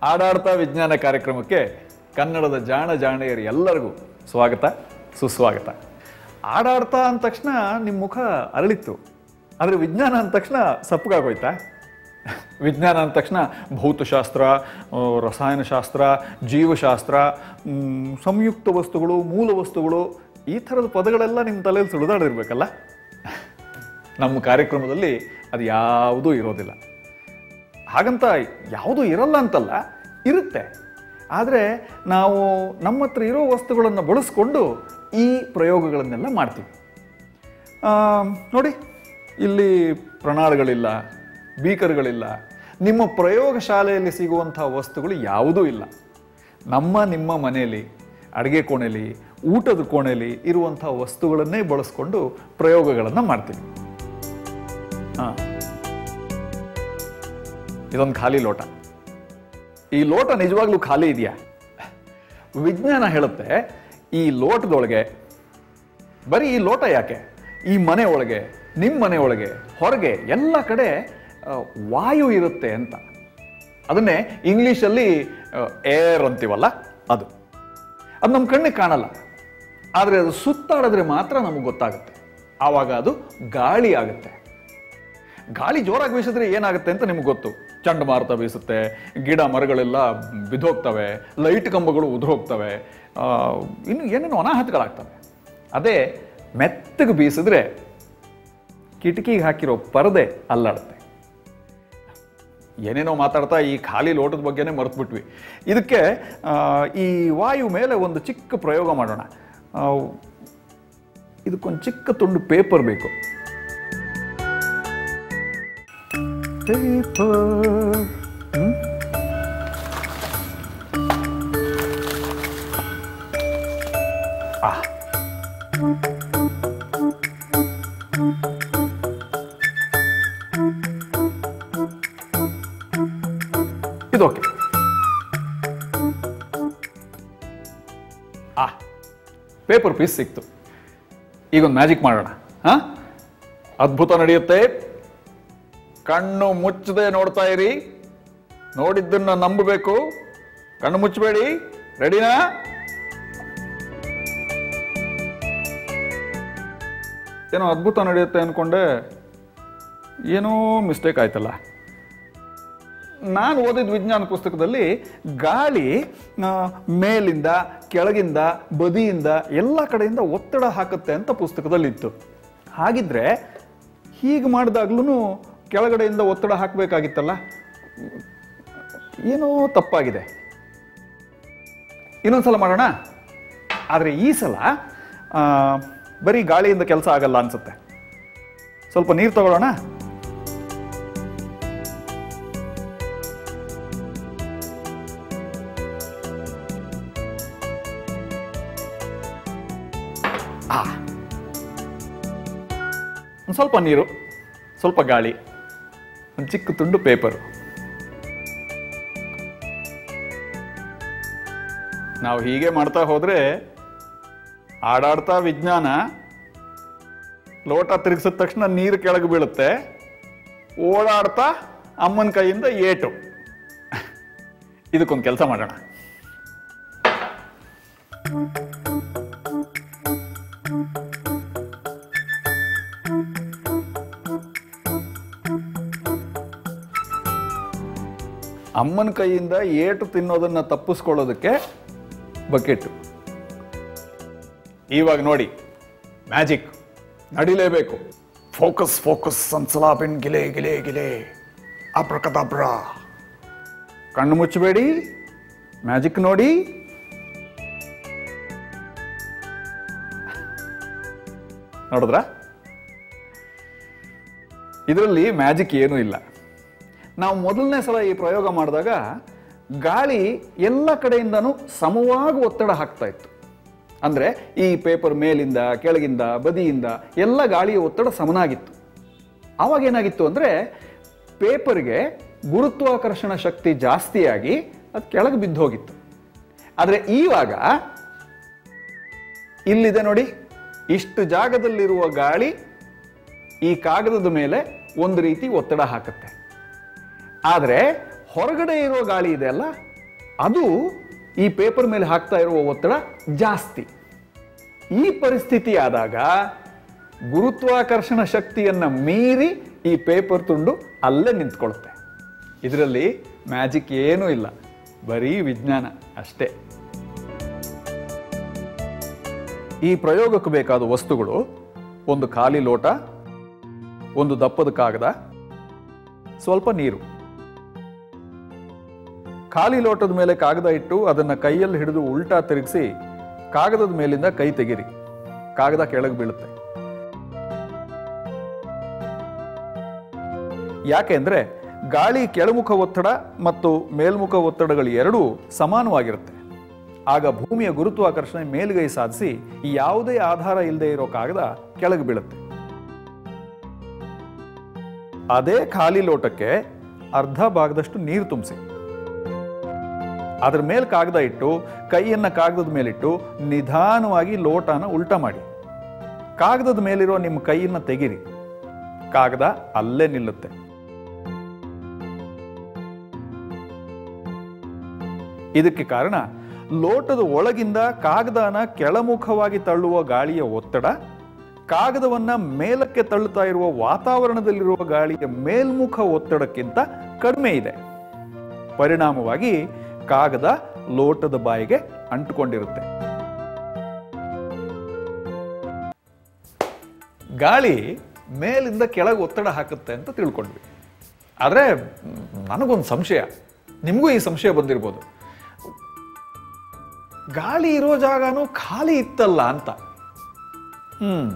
ಆಡಾಡ್ತಾ ವಿಜ್ಞಾನ ಕಾರ್ಯಕ್ರಮಕ್ಕೆ ಕನ್ನಡದ ಜಾಣ ಜಾಣೆಯರು ಎಲ್ಲರಿಗೂ ಸ್ವಾಗತ ಸುಸ್ವಾಗತ ಆಡಾಡ್ತಾ ಅಂದ ತಕ್ಷಣ ನಿಮ್ಮ ಮುಖ ಅರಳಿತ್ತು ಆದರೆ ವಿಜ್ಞಾನ ಅಂದ ತಕ್ಷಣ ಸಪ್ಪಗಾಗೋಯ್ತಾ ವಿಜ್ಞಾನ ಅಂದ ತಕ್ಷಣ ಭೌತಶಾಸ್ತ್ರ ಆ, ರಸಾಯನಶಾಸ್ತ್ರ ಜೀವಶಾಸ್ತ್ರ ಮ್, ಸಂಯುಕ್ತ ವಸ್ತುಗಳು ಮೂಲ ವಸ್ತುಗಳು ಈ ಥರದ ಪದಗಳೆಲ್ಲ ನಿಮ್ಮ ತಲೆಯಲ್ಲಿ ಸುಳಿದಾಡಿರ್ಬೇಕಲ್ಲ ನಮ್ಮ ಕಾರ್ಯಕ್ರಮದಲ್ಲಿ ಅದು ಯಾವುದೂ ಇರೋದಿಲ್ಲ ಹಾಗಂತ ಯಾವುದೂ ಇರಲ್ಲ ಅಂತಲ್ಲ ಇರುತ್ತೆ ಆದರೆ ನಾವು ನಮ್ಮ ಹತ್ರ ಇರೋ ವಸ್ತುಗಳನ್ನು ಬಳಸ್ಕೊಂಡು ಈ ಪ್ರಯೋಗಗಳನ್ನೆಲ್ಲ ಮಾಡ್ತೀವಿ ಆ, ನೋಡಿ ಇಲ್ಲಿ ಪ್ರಣಾಳಗಳಿಲ್ಲ ಬೀಕರ್ಗಳಿಲ್ಲ ನಿಮ್ಮ ಪ್ರಯೋಗಶಾಲೆಯಲ್ಲಿ ಸಿಗುವಂಥ ವಸ್ತುಗಳು ಯಾವುದೂ ಇಲ್ಲ ನಮ್ಮ ನಿಮ್ಮ ಮನೆಯಲ್ಲಿ ಅಡುಗೆ ಕೋಣೆಯಲ್ಲಿ ಊಟದ ಕೋಣೆಯಲ್ಲಿ ಇರುವಂಥ ವಸ್ತುಗಳನ್ನೇ ಬಳಸ್ಕೊಂಡು ಪ್ರಯೋಗಗಳನ್ನು ಮಾಡ್ತೀವಿ ಹಾಂ ಇದೊಂದು ಖಾಲಿ ಲೋಟ ಈ ಲೋಟ ನಿಜವಾಗ್ಲೂ ಖಾಲಿ ಇದೆಯಾ ವಿಜ್ಞಾನ ಹೇಳುತ್ತೆ ಈ ಲೋಟದೊಳಗೆ ಬರೀ ಈ ಲೋಟ ಯಾಕೆ ಈ ಮನೆ ಒಳಗೆ ನಿಮ್ಮ ಮನೆ ಒಳಗೆ ಹೊರಗೆ ಎಲ್ಲ ಕಡೆ ಆ, ವಾಯು ಇರುತ್ತೆ ಅಂತ ಅದನ್ನೇ ಇಂಗ್ಲೀಷಲ್ಲಿ ಏರ್ ಅಂತೀವಲ್ಲ ಅದು ಅದು ನಮ್ಮ ಕಣ್ಣಿಗೆ ಕಾಣಲ್ಲ ಆದರೆ ಅದು ಸುತ್ತಾಡಿದ್ರೆ ಮಾತ್ರ ನಮಗೆ ಗೊತ್ತಾಗುತ್ತೆ ಆವಾಗ ಅದು ಗಾಳಿ ಆಗುತ್ತೆ ಗಾಳಿ ಜೋರಾಗಿ ಬೀಸಿದ್ರೆ ಏನಾಗುತ್ತೆ ಅಂತ ನಿಮ್ಗೆ ಗೊತ್ತು ಚಂಡಮಾರುತ ಬೀಸುತ್ತೆ ಗಿಡ ಮರಗಳೆಲ್ಲ ಬಿದ್ದೋಗ್ತವೆ ಲೈಟ್ ಕಂಬಗಳು ಉದುರೋಗ್ತವೆ ಆ, ಇನ್ನು ಏನೇನೋ ಅನಾಹುತಗಳಾಗ್ತವೆ ಅದೇ ಮೆತ್ತಗೆ ಬೀಸಿದ್ರೆ ಕಿಟಕಿಗೆ ಹಾಕಿರೋ ಪರದೆ ಅಲ್ಲಾಡುತ್ತೆ ಏನೇನೋ ಮಾತಾಡ್ತಾ ಈ ಖಾಲಿ ಲೋಟದ ಬಗ್ಗೆನೇ ಮರೆತುಬಿಟ್ವಿ ಇದಕ್ಕೆ ಆ, ಈ ವಾಯು ಮೇಲೆ ಒಂದು ಚಿಕ್ಕ ಪ್ರಯೋಗ ಮಾಡೋಣ ಆ, ಇದಕ್ಕೊಂದು ಚಿಕ್ಕ ತುಂಡು ಪೇಪರ್ ಬೇಕು ಪೇಪರ್ ಆ ಇದು ಓಕೆ ಆ ಪೇಪರ್ ಪೀಸ್ ಸಿಕ್ತು ಈಗೊಂದು ಮ್ಯಾಜಿಕ್ ಮಾಡೋಣ ಹಾ ಅದ್ಭುತ ನಡೆಯುತ್ತೆ ಕಣ್ಣು ಮುಚ್ಚದೆ ನೋಡ್ತಾ ಇರಿ ನೋಡಿದ್ದನ್ನ ನಂಬಬೇಕು ಕಣ್ಣು ಮುಚ್ಚಬೇಡಿ ರೆಡಿನಾ ಏನೋ ಅದ್ಭುತ ನಡೆಯುತ್ತೆ ಅನ್ಕೊಂಡೆ ಏನೋ ಮಿಸ್ಟೇಕ್ ಆಯ್ತಲ್ಲ ನಾನು ಓದಿದ ವಿಜ್ಞಾನ ಪುಸ್ತಕದಲ್ಲಿ ಗಾಳಿ ಆ, ಮೇಲಿಂದ ಕೆಳಗಿಂದ ಬದಿಯಿಂದ ಎಲ್ಲ ಕಡೆಯಿಂದ ಒತ್ತಡ ಹಾಕುತ್ತೆ ಅಂತ ಪುಸ್ತಕದಲ್ಲಿ ಇತ್ತು ಹಾಗಿದ್ರೆ ಹೀಗೆ ಮಾಡಿದಾಗ್ಲೂ ಕೆಳಗಡೆಯಿಂದ ಒತ್ತಡ ಹಾಕಬೇಕಾಗಿತ್ತಲ್ಲ ಏನೋ ತಪ್ಪಾಗಿದೆ ಇನ್ನೊಂದ್ಸಲ ಮಾಡೋಣ ಆದರೆ ಈ ಸಲ ಆ, ಬರೀ ಗಾಳಿಯಿಂದ ಕೆಲಸ ಆಗಲ್ಲ ಅನ್ಸುತ್ತೆ ಸ್ವಲ್ಪ ನೀರು ತಗೊಳ್ಳೋಣ ಆ ಒಂದು ಸ್ವಲ್ಪ ನೀರು ಸ್ವಲ್ಪ ಗಾಳಿ ಒಂದು ಚಿಕ್ಕ ತುಂಡು ಪೇಪರು ನಾವು ಹೀಗೆ ಮಾಡ್ತಾ ಹೋದ್ರೆ ಆಡಾಡ್ತಾ ವಿಜ್ಞಾನ ಲೋಟ ತಿರುಗಿಸಿದ ತಕ್ಷಣ ನೀರು ಕೆಳಗೆ ಬೀಳುತ್ತೆ ಓಡಾಡ್ತಾ ಅಮ್ಮನ ಕೈಯಿಂದ ಏಟು ಇದಕ್ಕೊಂದು ಕೆಲಸ ಮಾಡೋಣ ಅಮ್ಮನ ಕೈಯಿಂದ ಏಟು ತಿನ್ನೋದನ್ನ ತಪ್ಪಿಸ್ಕೊಳ್ಳೋದಕ್ಕೆ ಬಕೆಟ್ ಇವಾಗ ನೋಡಿ ಮ್ಯಾಜಿಕ್ ನಡಿಲೇಬೇಕು ಫೋಕಸ್ ಫೋಕಸ್ ಒಂದ್ಸಲ ಬೆನ್ ಗಿಲೆ ಗಿಲೆ ಗಿಲೆ ಅಬ್ರಕದಬ್ರ ಕಣ್ಣು ಮುಚ್ಚಬೇಡಿ ಮ್ಯಾಜಿಕ್ ನೋಡಿ ನೋಡಿದ್ರಾ ಇದರಲ್ಲಿ ಮ್ಯಾಜಿಕ್ ಏನೂ ಇಲ್ಲ ನಾವು ಮೊದಲನೇ ಸಲ ಈ ಪ್ರಯೋಗ ಮಾಡಿದಾಗ ಗಾಳಿ ಎಲ್ಲ ಕಡೆಯಿಂದನೂ ಸಮವಾಗಿ ಒತ್ತಡ ಹಾಕ್ತಾ ಇತ್ತು ಅಂದರೆ ಈ ಪೇಪರ್ ಮೇಲಿಂದ ಕೆಳಗಿಂದ ಬದಿಯಿಂದ ಎಲ್ಲ ಗಾಳಿಯ ಒತ್ತಡ ಸಮನಾಗಿತ್ತು ಆವಾಗ ಏನಾಗಿತ್ತು ಅಂದರೆ ಪೇಪರ್ಗೆ ಗುರುತ್ವಾಕರ್ಷಣ ಶಕ್ತಿ ಜಾಸ್ತಿಯಾಗಿ ಅದು ಕೆಳಗೆ ಬಿದ್ದು ಹೋಗಿತ್ತು ಆದರೆ ಈವಾಗ ಇಲ್ಲಿದೆ ನೋಡಿ ಇಷ್ಟು ಜಾಗದಲ್ಲಿರುವ ಗಾಳಿ ಈ ಕಾಗದದ ಮೇಲೆ ಒಂದು ರೀತಿ ಒತ್ತಡ ಹಾಕುತ್ತೆ ಆದರೆ ಹೊರಗಡೆ ಇರೋ ಗಾಳಿ ಇದೆ ಅಲ್ಲ ಅದು ಈ ಪೇಪರ್ ಮೇಲೆ ಹಾಕ್ತಾ ಇರುವ ಒತ್ತಡ ಜಾಸ್ತಿ ಈ ಪರಿಸ್ಥಿತಿ ಆದಾಗ ಗುರುತ್ವಾಕರ್ಷಣ ಶಕ್ತಿಯನ್ನ ಮೀರಿ ಈ ಪೇಪರ್ ತುಂಡು ಅಲ್ಲೇ ನಿಂತ್ಕೊಳ್ಳುತ್ತೆ ಇದರಲ್ಲಿ ಮ್ಯಾಜಿಕ್ ಏನೂ ಇಲ್ಲ ಬರೀ ವಿಜ್ಞಾನ ಅಷ್ಟೇ ಈ ಪ್ರಯೋಗಕ್ಕೆ ಬೇಕಾದ ವಸ್ತುಗಳು ಒಂದು ಖಾಲಿ ಲೋಟ ಒಂದು ದಪ್ಪದ ಕಾಗದ ಸ್ವಲ್ಪ ನೀರು ಖಾಲಿ ಲೋಟದ ಮೇಲೆ ಕಾಗದ ಇಟ್ಟು ಅದನ್ನ ಕೈಯಲ್ಲಿ ಹಿಡಿದು ಉಲ್ಟಾ ತಿರುಗಿಸಿ ಕಾಗದದ ಮೇಲಿಂದ ಕೈ ತೆಗಿರಿ ಕಾಗದ ಕೆಳಗೆ ಬೀಳುತ್ತೆ ಯಾಕೆಂದ್ರೆ ಗಾಳಿ ಕೆಳಮುಖ ಒತ್ತಡ ಮತ್ತು ಮೇಲ್ಮುಖ ಒತ್ತಡಗಳು ಎರಡೂ ಸಮಾನವಾಗಿರುತ್ತೆ ಆಗ ಭೂಮಿಯ ಗುರುತ್ವಾಕರ್ಷಣೆ ಮೇಲುಗೈ ಸಾಧಿಸಿ ಯಾವುದೇ ಆಧಾರ ಇಲ್ಲದೆ ಇರೋ ಕಾಗದ ಕೆಳಗೆ ಬೀಳುತ್ತೆ ಅದೇ ಖಾಲಿ ಲೋಟಕ್ಕೆ ಅರ್ಧ ಭಾಗದಷ್ಟು ನೀರು ತುಂಬಿಸಿ ಅದ್ರ ಮೇಲೆ ಕಾಗದ ಇಟ್ಟು ಕೈಯನ್ನ ಕಾಗದದ ಮೇಲಿಟ್ಟು ನಿಧಾನವಾಗಿ ಲೋಟನ ಉಲ್ಟಾ ಮಾಡಿ ಕಾಗದದ ಮೇಲಿರೋ ನಿಮ್ಮ ಕೈಯನ್ನ ತೆಗಿರಿ ಕಾಗದ ಅಲ್ಲೇ ನಿಲ್ಲುತ್ತೆ ಇದಕ್ಕೆ ಕಾರಣ ಲೋಟದ ಒಳಗಿಂದ ಕಾಗದನ ಕೆಳಮುಖವಾಗಿ ತಳ್ಳುವ ಗಾಳಿಯ ಒತ್ತಡ ಕಾಗದವನ್ನ ಮೇಲಕ್ಕೆ ತಳ್ಳುತ್ತಾ ಇರುವ ವಾತಾವರಣದಲ್ಲಿರುವ ಗಾಳಿಯ ಮೇಲ್ಮುಖ ಒತ್ತಡಕ್ಕಿಂತ ಕಡಿಮೆ ಇದೆ ಪರಿಣಾಮವಾಗಿ ಕಾಗದ ಲೋಟದ ಬಾಯಿಗೆ ಅಂಟುಕೊಂಡಿರುತ್ತೆ ಗಾಳಿ ಮೇಲಿಂದ ಕೆಳಗೆ ಒತ್ತಡ ಹಾಕುತ್ತೆ ಅಂತ ತಿಳ್ಕೊಂಡ್ವಿ ಆದರೆ ನನಗೊಂದು ಸಂಶಯ ನಿಮಗೂ ಈ ಸಂಶಯ ಬಂದಿರ್ಬೋದು ಗಾಳಿ ಇರೋ ಜಾಗನೂ ಖಾಲಿ ಇತ್ತಲ್ಲ ಅಂತ ಹ್ಮ್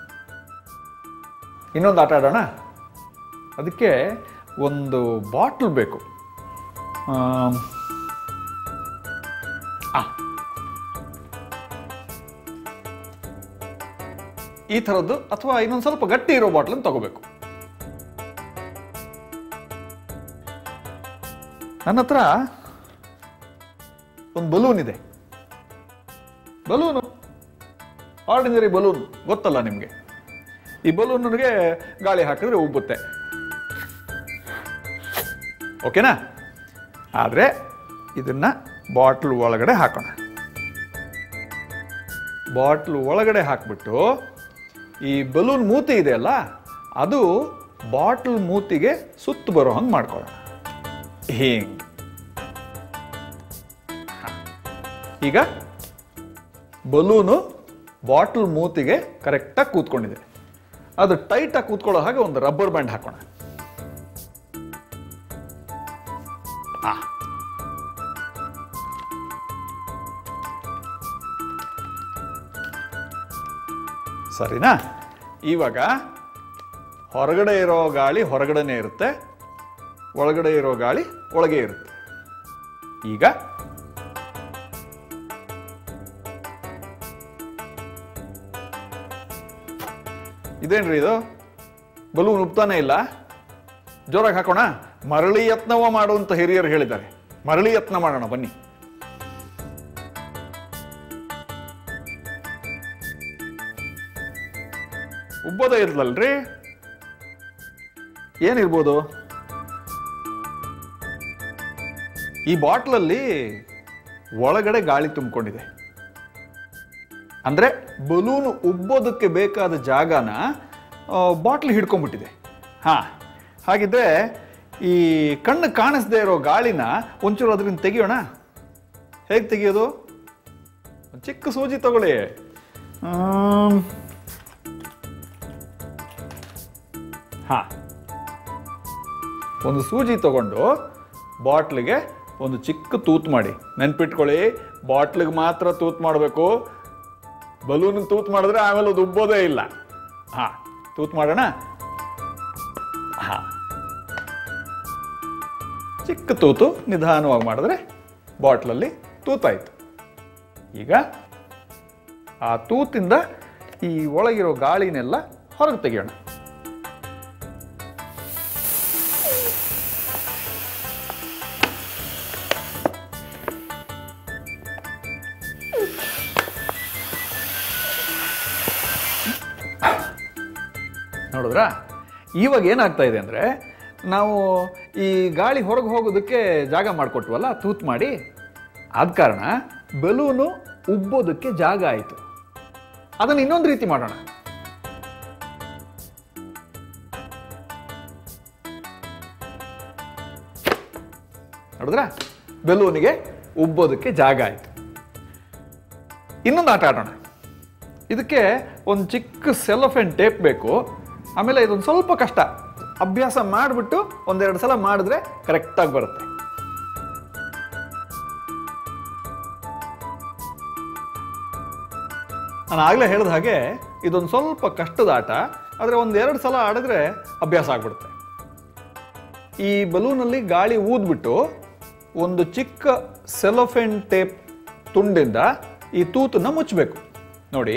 ಇನ್ನೊಂದು ಆಟ ಆಡೋಣ ಅದಕ್ಕೆ ಒಂದು ಬಾಟ್ಲ್ ಬೇಕು ಆಮ್, ಆ. ಈ ಥರದ್ದು ಅಥವಾ ಇನ್ನೊಂದು ಸ್ವಲ್ಪ ಗಟ್ಟಿ ಇರೋ ಬಾಟ್ಲನ್ನು ತಗೋಬೇಕು ನನ್ನ ಹತ್ರ ಒಂದು ಬಲೂನ್ ಇದೆ ಬಲೂನು ಆರ್ಡಿನರಿ ಬಲೂನ್ ಗೊತ್ತಲ್ಲ ನಿಮಗೆ ಈ ಬಲೂನ್ಗೆ ಗಾಳಿ ಹಾಕಿದ್ರೆ ಉಬ್ಬುತ್ತೆ ಓಕೆನಾ ಆದರೆ ಇದನ್ನ ಬಾಟ್ಲ್ ಒಳಗಡೆ ಹಾಕೋಣ ಬಾಟ್ಲ್ ಒಳಗಡೆ ಹಾಕ್ಬಿಟ್ಟು ಈ ಬಲೂನ್ ಮೂತಿ ಇದೆಯಲ್ಲ ಅದು ಬಾಟ್ಲ್ ಮೂತಿಗೆ ಸುತ್ತು ಬರೋ ಹಂಗೆ ಮಾಡ್ಕೊಳ್ಳೋಣ ಹಿಂಗ್ ಹ. ಈಗ ಬಲೂನು ಬಾಟ್ಲ್ ಮೂತಿಗೆ ಕರೆಕ್ಟಾಗಿ ಕೂತ್ಕೊಂಡಿದೆ ಅದು ಟೈಟಾಗಿ ಕೂತ್ಕೊಳ್ಳೋ ಹಾಗೆ ಒಂದು ರಬ್ಬರ್ ಬ್ಯಾಂಡ್ ಹಾಕೋಣ ಆ. ಸರಿನಾ ಇವಾಗ ಹೊರಗಡೆ ಇರೋ ಗಾಳಿ ಹೊರಗಡೆನೇ ಇರುತ್ತೆ ಒಳಗಡೆ ಇರೋ ಗಾಳಿ ಒಳಗೆ ಇರುತ್ತೆ ಈಗ ಇದೇನ್ರಿ ಇದು ಬಲೂನ್ ಉಪ್ತಾನೆ ಇಲ್ಲ ಜೋರಾಗಿ ಹಾಕೋಣ ಮರಳಿ ಯತ್ನವ ಮಾಡು ಅಂತ ಹಿರಿಯರು ಹೇಳಿದ್ದಾರೆ ಮರಳಿ ಯತ್ನ ಮಾಡೋಣ ಬನ್ನಿ ಉಬ್ಬೋದೇ ಇರ್ಲಲ್ರಿ ಏನಿರ್ಬೋದು ಈ ಬಾಟ್ಲಲ್ಲಿ ಒಳಗಡೆ ಗಾಳಿ ತುಂಬಿಕೊಂಡಿದೆ ಅಂದ್ರೆ ಬಲೂನು ಉಬ್ಬೋದಕ್ಕೆ ಬೇಕಾದ ಜಾಗನ ಬಾಟ್ಲ್ ಹಿಡ್ಕೊಂಡ್ಬಿಟ್ಟಿದೆ ಹಾ ಹಾಗಿದ್ರೆ ಈ ಕಣ್ಣು ಕಾಣಿಸದೇ ಇರೋ ಗಾಳಿನ ಒಂಚೂರು ಅದರಿಂದ ತೆಗಿಯೋಣ ಹೇಗೆ ತೆಗಿಯೋದು ಒಂದ್ ಚಿಕ್ಕ ಸೂಜಿ ತಗೊಳ್ಳಿ ಆಮ್. ಹಾ ಒಂದು ಸೂಜಿ ತಗೊಂಡು ಬಾಟ್ಲಿಗೆ ಒಂದು ಚಿಕ್ಕ ತೂತ್ ಮಾಡಿ ನೆನ್ಪಿಟ್ಕೊಳ್ಳಿ ಬಾಟ್ಲಿಗೆ ಮಾತ್ರ ತೂತ್ ಮಾಡಬೇಕು ಬಲೂನ್ ತೂತ್ ಮಾಡಿದ್ರೆ ಆಮೇಲೆ ಅದು ಉಬ್ಬೋದೇ ಇಲ್ಲ ಹಾ ತೂತ್ ಮಾಡೋಣ ಹಾ ಚಿಕ್ಕ ತೂತು ನಿಧಾನವಾಗಿ ಮಾಡಿದ್ರೆ ಬಾಟ್ಲಲ್ಲಿ ತೂತಾಯ್ತು ಈಗ ಆ ತೂತಿಂದ ಈ ಒಳಗಿರೋ ಗಾಳಿನೆಲ್ಲ ಹೊರಗೆ ತೆಗೆಯೋಣ ನೋಡಿದ್ರಾ ಇವಾಗ ಏನಾಗ್ತಾ ಇದೆ ಅಂದರೆ ನಾವು ಈ ಗಾಳಿ ಹೊರಗೆ ಹೋಗೋದಕ್ಕೆ ಜಾಗ ಮಾಡಿಕೊಟ್ವಲ್ಲ ತೂತ್ ಮಾಡಿ ಆದ ಕಾರಣ ಬಲೂನು ಉಬ್ಬೋದಕ್ಕೆ ಜಾಗ ಆಯಿತು ಅದನ್ನು ಇನ್ನೊಂದು ರೀತಿ ಮಾಡೋಣ ನೋಡಿದ್ರ ಬೆಲೂನಿಗೆ ಉಬ್ಬೋದಕ್ಕೆ ಜಾಗ ಆಯಿತು ಇನ್ನೊಂದು ಆಟ ಆಡೋಣ ಇದಕ್ಕೆ ಒಂದು ಚಿಕ್ಕ ಸೆಲೋಫೆನ್ ಟೇಪ್ ಬೇಕು ಆಮೇಲೆ ಇದೊಂದು ಸ್ವಲ್ಪ ಕಷ್ಟ ಅಭ್ಯಾಸ ಮಾಡಿಬಿಟ್ಟು ಒಂದೆರಡು ಸಲ ಮಾಡಿದ್ರೆ ಕರೆಕ್ಟಾಗಿ ಬರುತ್ತೆ ನಾನು ಆಗಲೇ ಹೇಳಿದ ಹಾಗೆ ಇದೊಂದು ಸ್ವಲ್ಪ ಕಷ್ಟದ ಆಟ ಆದರೆ ಒಂದೆರಡು ಸಲ ಆಡಿದ್ರೆ ಅಭ್ಯಾಸ ಆಗ್ಬಿಡುತ್ತೆ ಈ ಬಲೂನಲ್ಲಿ ಗಾಳಿ ಊದ್ಬಿಟ್ಟು ಒಂದು ಚಿಕ್ಕ ಸೆಲೋಫೆನ್ ಟೇಪ್ ತುಂಡಿಂದ ಈ ತೂತನ್ನ ಮುಚ್ಚಬೇಕು ನೋಡಿ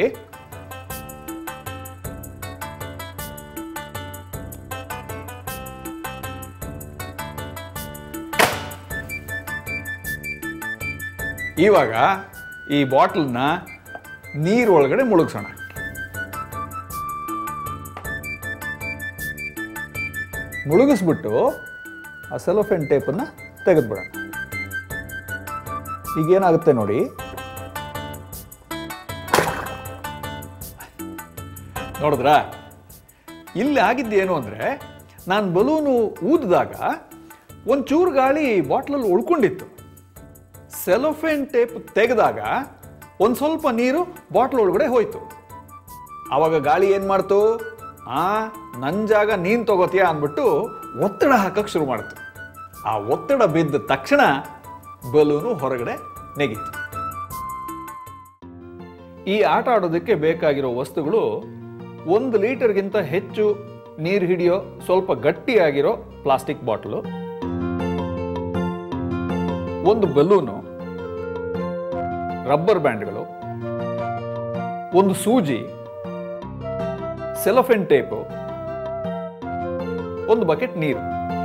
ಇವಾಗ ಈ ಬಾಟ್ಲನ್ನ ನೀರೊಳಗಡೆ ಮುಳುಗಿಸೋಣ ಮುಳುಗಿಸ್ಬಿಟ್ಟು ಆ ಸೆಲೋಫೆನ್ ಟೇಪನ್ನು ತೆಗೆದ್ಬಿಡೋಣ ಈಗೇನಾಗುತ್ತೆ ನೋಡಿ ನೋಡಿದ್ರ ಇಲ್ಲಿ ಆಗಿದ್ದೇನು ಅಂದರೆ ನಾನು ಬಲೂನು ಊದಿದಾಗ ಒಂಚೂರು ಗಾಳಿ ಬಾಟ್ಲಲ್ಲಿ ಉಳ್ಕೊಂಡಿತ್ತು ಸೆಲೋಫೇನ್ ಟೇಪ್ ತೆಗೆದಾಗ ಒಂದು ಸ್ವಲ್ಪ ನೀರು ಬಾಟ್ಲ್ ಒಳಗಡೆ ಹೋಯ್ತು ಆವಾಗ ಗಾಳಿ ಏನು ಮಾಡ್ತು ಆ ನನ್ನ ಜಾಗ ನೀನು ತಗೋತೀಯ ಅಂದ್ಬಿಟ್ಟು ಒತ್ತಡ ಹಾಕಕ್ಕೆ ಶುರು ಮಾಡ್ತು ಆ ಒತ್ತಡ ಬಿದ್ದ ತಕ್ಷಣ ಬಲೂನು ಹೊರಗಡೆ ನೆಗೀತು ಈ ಆಟ ಆಡೋದಕ್ಕೆ ಬೇಕಾಗಿರೋ ವಸ್ತುಗಳು ಒಂದು ಲೀಟರ್ಗಿಂತ ಹೆಚ್ಚು ನೀರು ಹಿಡಿಯೋ ಸ್ವಲ್ಪ ಗಟ್ಟಿಯಾಗಿರೋ ಪ್ಲಾಸ್ಟಿಕ್ ಬಾಟ್ಲು ಒಂದು ಬಲೂನು ರಬ್ಬರ್ ಬ್ಯಾಂಡ್ಗಳು ಒಂದು ಸೂಜಿ ಸೆಲೋಫೆನ್ ಟೇಪು ಒಂದು ಬಕೆಟ್ ನೀರು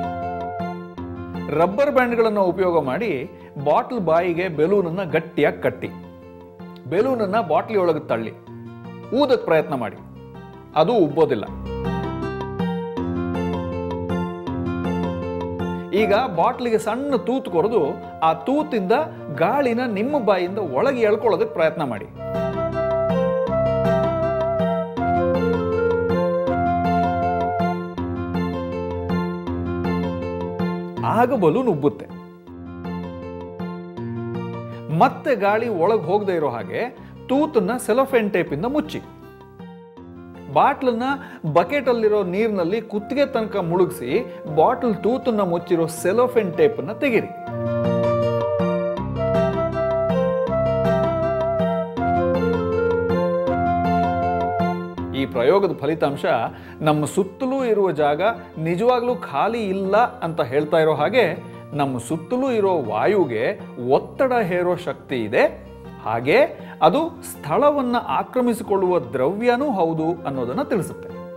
ರಬ್ಬರ್ ಬ್ಯಾಂಡ್ಗಳನ್ನು ಉಪಯೋಗ ಮಾಡಿ ಬಾಟ್ಲ್ ಬಾಯಿಗೆ ಬೆಲೂನನ್ನು ಗಟ್ಟಿಯಾಗಿ ಕಟ್ಟಿ ಬೆಲೂನನ್ನು ಬಾಟ್ಲಿ ಒಳಗೆ ತಳ್ಳಿ ಊದಕ್ಕೆ ಪ್ರಯತ್ನ ಮಾಡಿ ಅದು ಉಬ್ಬೋದಿಲ್ಲ ಈಗ ಬಾಟ್ಲಿಗೆ ಸಣ್ಣ ತೂತು ಕೊರೆದು ಆ ತೂತಿಂದ ಗಾಳಿನ ನಿಮ್ಮ ಬಾಯಿಂದ ಒಳಗೆ ಎಳ್ಕೊಳ್ಳೋದಕ್ಕೆ ಪ್ರಯತ್ನ ಮಾಡಿ ಆಗ ಬಲೂನ್ ಉಬ್ಬುತ್ತೆ ಮತ್ತೆ ಗಾಳಿ ಒಳಗೆ ಹೋಗದೆ ಇರೋ ಹಾಗೆ ತೂತನ್ನ ಸೆಲೋಫೆನ್ ಟೇಪಿಂದ ಮುಚ್ಚಿ ಬಾಟ್ಲನ್ನ ಬಕೆಟ್ ಅಲ್ಲಿರೋ ನೀರಿನಲ್ಲಿ ಕುತ್ತಿಗೆ ತನಕ ಮುಳುಗಿಸಿ ಬಾಟಲ್ ತೂತನ್ನ ಮುಚ್ಚಿರೋ ಸೆಲೋಫೆನ್ ಟೇಪನ್ನ ತೆಗೀರಿ ಈ ಪ್ರಯೋಗದ ಫಲಿತಾಂಶ ನಮ್ಮ ಸುತ್ತಲೂ ಇರುವ ಜಾಗ ನಿಜವಾಗ್ಲೂ ಖಾಲಿ ಇಲ್ಲ ಅಂತ ಹೇಳ್ತಾ ಇರೋ ಹಾಗೆ ನಮ್ಮ ಸುತ್ತಲೂ ಇರೋ ವಾಯುಗೆ ಒತ್ತಡ ಹೇರೋ ಶಕ್ತಿ ಇದೆ ಹಾಗೆ ಅದು ಸ್ಥಳವನ್ನು ಆಕ್ರಮಿಸಿಕೊಳ್ಳುವ ದ್ರವ್ಯನೂ ಹೌದು ಅನ್ನೋದನ್ನು ತಿಳಿಸುತ್ತೆ